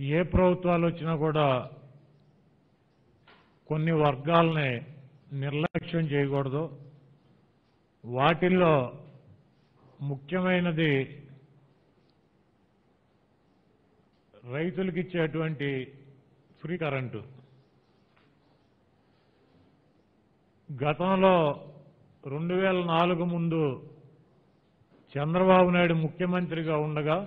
ఏ ప్రభుత్వాలు వచ్చినా కూడా కొన్ని వర్గాలని నిర్లక్ష్యం చేయకూడదు వాటిల్లో ముఖ్యమైనది రైతులకు ఇచ్చేటువంటి ఫ్రీ కరెంటు గతంలో రెండు వేల నాలుగు ముందు చంద్రబాబు నాయుడు ముఖ్యమంత్రిగా ఉండగా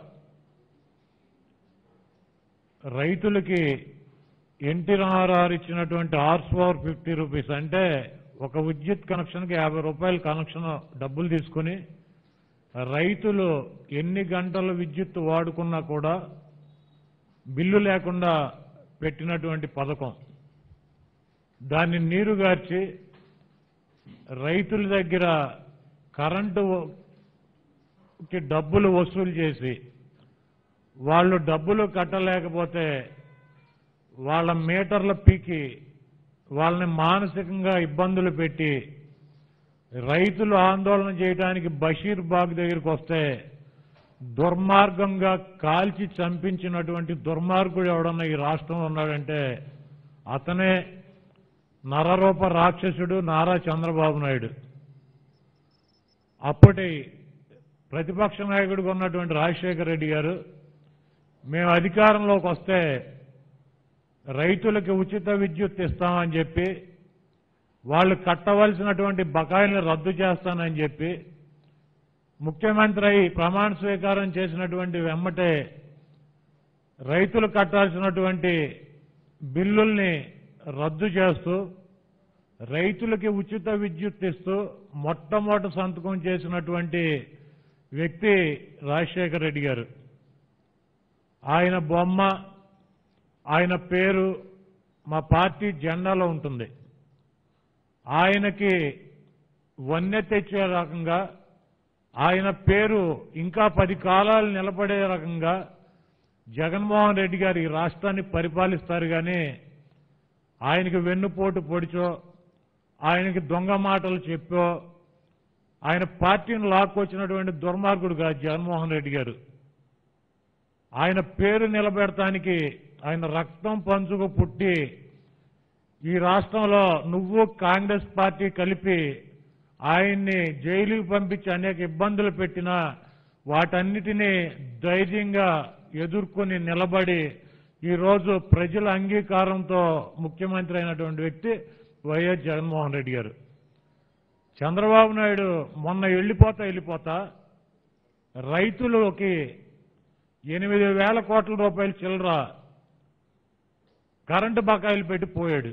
రైతులకి ఎన్టీ రామారావు ఇచ్చినటువంటి ఆర్స్ పవర్ ఫిఫ్టీ రూపీస్ అంటే ఒక విద్యుత్ కనెక్షన్కి యాభై రూపాయల కనెక్షన్ డబ్బులు తీసుకుని రైతులు ఎన్ని గంటలు విద్యుత్ వాడుకున్నా కూడా బిల్లు లేకుండా పెట్టినటువంటి పథకం దాన్ని నీరుగార్చి రైతుల దగ్గర కరెంటుకి డబ్బులు వసూలు చేసి వాళ్ళు డబ్బులు కట్టలేకపోతే వాళ్ళ మీటర్ల పీకి వాళ్ళని మానసికంగా ఇబ్బందులు పెట్టి రైతులు ఆందోళన చేయడానికి బషీర్ బాగ్ దగ్గరికి వస్తే దుర్మార్గంగా కాల్చి చంపించినటువంటి దుర్మార్గుడు ఎవడన్నా ఈ రాష్ట్రంలో ఉన్నాడంటే అతనే నరరూప రాక్షసుడు నారా చంద్రబాబు నాయుడు అప్పటి ప్రతిపక్ష నాయకుడిగా ఉన్నటువంటి రాజశేఖర రెడ్డి గారు మేము అధికారంలోకి వస్తే రైతులకి ఉచిత విద్యుత్ ఇస్తామని చెప్పి వాళ్ళు కట్టవలసినటువంటి బకాయిలను రద్దు చేస్తానని చెప్పి ముఖ్యమంత్రి అయి ప్రమాణ స్వీకారం చేసినటువంటి వెమ్మటే రైతులు కట్టాల్సినటువంటి బిల్లుల్ని రద్దు చేస్తూ రైతులకి ఉచిత విద్యుత్ ఇస్తూ మొట్టమొదటి సంతకం చేసినటువంటి వ్యక్తి రాజశేఖర రెడ్డి గారు ఆయన బొమ్మ ఆయన పేరు మా పార్టీ జెండాలో ఉంటుంది ఆయనకి వన్నె తెచ్చే రకంగా ఆయన పేరు ఇంకా పది కాలాలు నిలబడే రకంగా జగన్మోహన్ రెడ్డి గారు ఈ రాష్ట్రాన్ని పరిపాలిస్తారు కానీ ఆయనకి వెన్నుపోటు పొడిచో ఆయనకి దొంగ మాటలు చెప్పో ఆయన పార్టీని లాక్కొచ్చినటువంటి దుర్మార్గుడు కాదు జగన్మోహన్ రెడ్డి గారు ఆయన పేరు నిలబెడటానికి ఆయన రక్తం పంచుకు పుట్టి ఈ రాష్ట్రంలో నువ్వు కాంగ్రెస్ పార్టీ కలిపి ఆయన్ని జైలుకి పంపించి అనేక ఇబ్బందులు పెట్టినా వాటన్నిటినీ ధైర్యంగా ఎదుర్కొని నిలబడి ఈరోజు ప్రజల అంగీకారంతో ముఖ్యమంత్రి అయినటువంటి వ్యక్తి వైఎస్ జగన్మోహన్ రెడ్డి గారు చంద్రబాబు నాయుడు మొన్న వెళ్ళిపోతా వెళ్ళిపోతా రైతులకి ఎనిమిది వేల కోట్ల రూపాయల చిల్లర కరెంటు బకాయిలు పెట్టి పోయాడు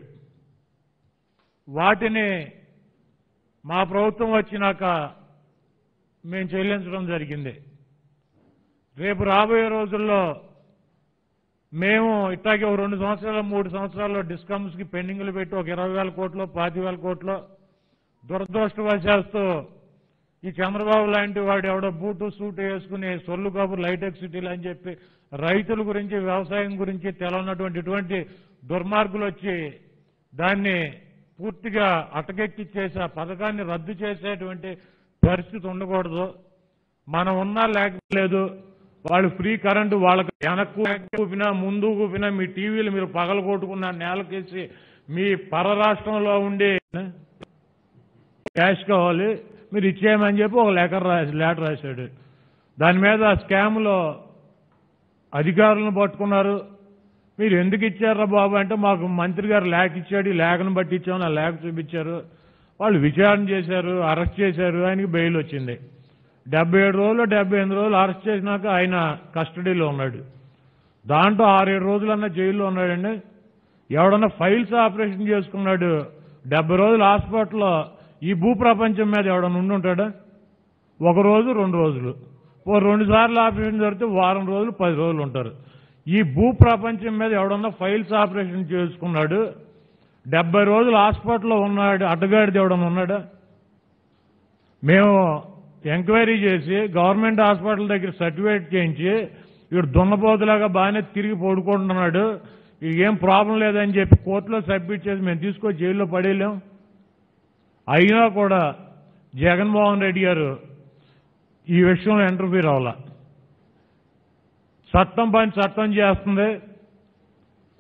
వాటిని మా ప్రభుత్వం వచ్చినాక మేము చెల్లించడం జరిగింది రేపు రాబోయే రోజుల్లో మేము ఇట్లాగే ఒక రెండు సంవత్సరాలు మూడు సంవత్సరాల్లో డిస్కమ్స్కి పెండింగ్లు పెట్టి ఒక ఇరవై వేల కోట్లు పాతి వేల కోట్లు దురదృష్టవశాస్తూ ఈ చంద్రబాబు లాంటి వాడు ఎవడో బూటు సూటు వేసుకుని సొల్లు కబుర్లు హైటెక్ సిటీలు అని చెప్పి రైతుల గురించి వ్యవసాయం గురించి తెలవనటువంటి ఇటువంటి దుర్మార్గులు వచ్చి దాన్ని పూర్తిగా అటకెక్కిచ్చేసి ఆ పథకాన్ని రద్దు చేసేటువంటి పరిస్థితి ఉండకూడదు మనం ఉన్నా లేకపోలేదు వాళ్ళు ఫ్రీ కరెంటు వాళ్ళకి వెనక్కు కూపినా ముందు కూపినా మీ టీవీలు మీరు పగల కొట్టుకున్న నేలకేసి మీ పర రాష్ట్రంలో ఉండే క్యాష్ కావాలి మీరు ఇచ్చేయమని చెప్పి ఒక లెటర్ రాసి లెటర్ రాశాడు దాని మీద స్కామ్లో అధికారులను పట్టుకున్నారు మీరు ఎందుకు ఇచ్చారా బాబు అంటే మాకు మంత్రి గారు లేఖ ఇచ్చాడు ఈ లేఖను బట్టి ఇచ్చామని ఆ లేఖ చూపించారు వాళ్ళు విచారణ చేశారు అరెస్ట్ చేశారు ఆయనకి బెయిల్ వచ్చింది డెబ్బై ఏడు రోజులు డెబ్బై ఎనిమిది రోజులు అరెస్ట్ చేసినాక ఆయన కస్టడీలో ఉన్నాడు దాంట్లో ఆరేడు రోజులన్నా జైల్లో ఉన్నాడండి ఎవడన్నా ఫైల్స్ ఆపరేషన్ చేసుకున్నాడు డెబ్బై రోజులు హాస్పిటల్లో ఈ భూప్రపంచం మీద ఎవడన్నా ఉండి ఉంటాడా ఒక రోజు రెండు రోజులు ఓ రెండు సార్లు ఆపరేషన్ జరిగితే వారం రోజులు పది రోజులు ఉంటారు ఈ భూప్రపంచం మీద ఎవడన్నా ఫైల్స్ ఆపరేషన్ చేసుకున్నాడు డెబ్బై రోజులు హాస్పిటల్లో ఉన్నాడు అడ్డగాడిది ఎవడన్నా ఉన్నాడా మేము ఎంక్వైరీ చేసి గవర్నమెంట్ హాస్పిటల్ దగ్గర సర్టిఫికేట్ చేయించి వీడు దున్నపోతులాగా బాగానే తిరిగి పడుకుంటున్నాడు వీడికి ఏం ప్రాబ్లం లేదని చెప్పి కోర్టులో సబ్మిట్ చేసి మేము తీసుకొని జైల్లో పడేయలేం అయినా కూడా జగన్మోహన్ రెడ్డి గారు ఈ విషయంలో ఇంటర్ఫీర్ అవ్వాల చట్టం పని చట్టం చేస్తుంది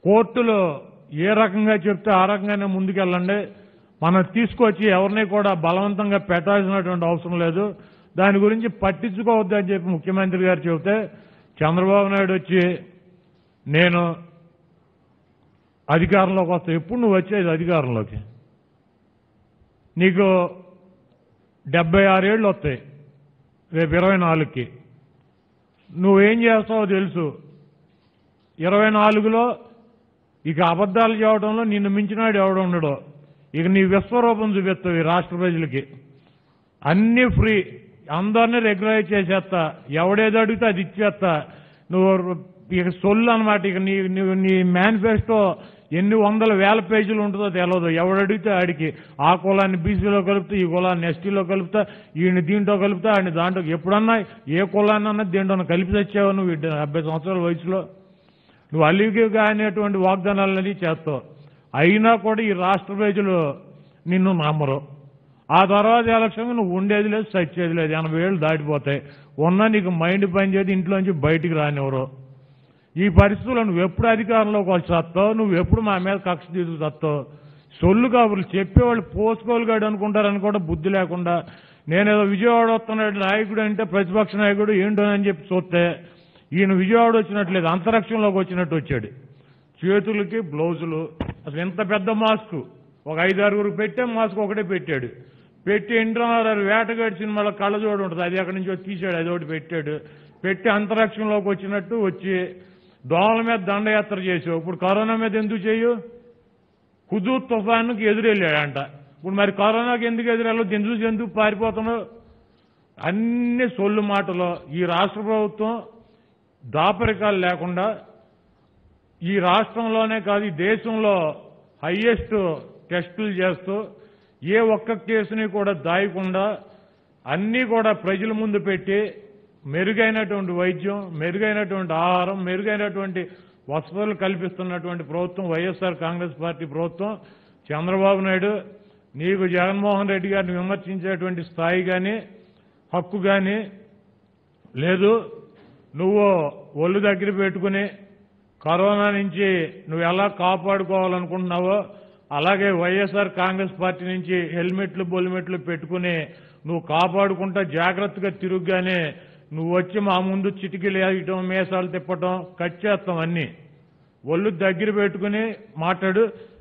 కోర్టులో ఏ రకంగా చెప్తే ఆ రకంగానే ముందుకెళ్ళండి మనం తీసుకొచ్చి ఎవరిని కూడా బలవంతంగా పెట్టాల్సినటువంటి అవసరం లేదు దాని గురించి పట్టించుకోవద్దని చెప్పి ముఖ్యమంత్రి గారు చెబితే చంద్రబాబు నాయుడు వచ్చి నేను అధికారంలోకి వస్తా ఎప్పుడు నువ్వు వచ్చేది అధికారంలోకి నీకు డెబ్బై ఆరేళ్ళు వస్తాయి రేపు ఇరవై నాలుగుకి నువ్వేం చేస్తావో తెలుసు ఇరవై నాలుగులో ఇక అబద్ధాలు చెప్పడంలో నిన్ను మించినాడు ఎవడు ఉండడు ఇక నీ విశ్వరూపం చూపిస్తావు ఈ రాష్ట్ర ప్రజలకి అన్నీ ఫ్రీ అందరినీ రెగ్యులైజ్ చేసేస్తా ఎవడేదో అడిగితే అది ఇచ్చేస్తా నువ్వు ఇక సొల్లు అనమాట ఇక నీ నువ్వు నీ మేనిఫెస్టో ఎన్ని వందల వేల పేజీలు ఉంటుందో తెలియదు ఎవడు అడిగితే ఆడికి ఆ కులాన్ని బీసీలో కలుపుతా ఈ కులాన్ని ఎస్టీలో కలుపుతా ఈయన దీంట్లో కలుపుతా ఆయన దాంట్లో ఎప్పుడన్నా ఏ కులాన్ని అన్నా దీంట్లో కలిపి తెచ్చావు నువ్వు ఈ డెబ్బై సంవత్సరాల వయసులో నువ్వు అలిగిగా అనేటువంటి వాగ్దానాలన్నీ చేస్తావు అయినా కూడా ఈ రాష్ట్ర ప్రజలు నిన్ను నమ్మరు ఆ తర్వాత ఎలక్షన్ నువ్వు ఉండేది లేదు సచ్చేది లేదు ఎనభై ఏళ్ళు దాటిపోతాయి ఉన్నా నీకు మైండ్ పని చేసి ఇంట్లోంచి బయటికి రానివ్వరు ఈ పరిస్థితుల్లో నువ్వు ఎప్పుడు అధికారంలోకి వచ్చి వస్తావు నువ్వు ఎప్పుడు మా మీద కక్ష తీసుకు వస్తావు సొల్లు కబుర్లు చెప్పేవాళ్ళు పోసుకోలుగాడు అనుకుంటారని కూడా బుద్ధి లేకుండా నేనేదో విజయవాడ వస్తున్నాడు నాయకుడు అంటే ప్రతిపక్ష నాయకుడు ఏంటో అని చెప్పి చూస్తే ఈయన విజయవాడ వచ్చినట్లేదు అంతరిక్షంలోకి వచ్చినట్టు వచ్చాడు చేతులకి బ్లౌజులు అసలు ఎంత పెద్ద మాస్క్ ఒక ఐదు ఆరుగురు పెట్టే మాస్క్ ఒకటే పెట్టాడు పెట్టి ఇంటర్నర్ వేటగాడి సినిమాలో కళ్ళజోడు ఉంటుంది అది ఎక్కడి నుంచో తీశాడు అది ఒకటి పెట్టాడు పెట్టి అంతరిక్షంలోకి వచ్చినట్టు వచ్చి దోమల మీద దండయాత్ర చేసావు ఇప్పుడు కరోనా మీద ఎందుకు చేయు హుదూద్ తుఫానుకి ఎదురెళ్ళాడంట ఇప్పుడు మరి కరోనాకి ఎందుకు ఎదురెళ్ళదు ఎందుకు ఎందుకు పారిపోతున్నావు అన్ని సొల్లు మాటలో ఈ రాష్ట్ర ప్రభుత్వం దాపరికాలు లేకుండా ఈ రాష్ట్రంలోనే కాదు ఈ దేశంలో హయ్యెస్ట్ టెస్టులు చేస్తూ ఏ ఒక్క కేసుని కూడా దాయకుండా అన్నీ కూడా ప్రజల ముందు పెట్టి మెరుగైనటువంటి వైద్యం మెరుగైనటువంటి ఆహారం మెరుగైనటువంటి వసతులు కల్పిస్తున్నటువంటి ప్రభుత్వం వైఎస్ఆర్ కాంగ్రెస్ పార్టీ ప్రభుత్వం చంద్రబాబు నాయుడు నీకు జగన్మోహన్ రెడ్డి గారిని విమర్శించేటువంటి స్థాయి కానీ హక్కు కానీ లేదు నువ్వు ఒళ్ళు దగ్గర పెట్టుకుని కరోనా నుంచి నువ్వు ఎలా కాపాడుకోవాలనుకుంటున్నావో అలాగే వైఎస్ఆర్ కాంగ్రెస్ పార్టీ నుంచి హెల్మెట్లు బొల్మెట్లు పెట్టుకుని నువ్వు కాపాడుకుంటా జాగ్రత్తగా తిరుగ్గానే నువ్వు వచ్చి మా ముందు చిటికీలు వేయటం మీసాలు తిప్పటం కట్ చేస్తాం అన్నీ ఒళ్ళు దగ్గర పెట్టుకుని మాట్లాడు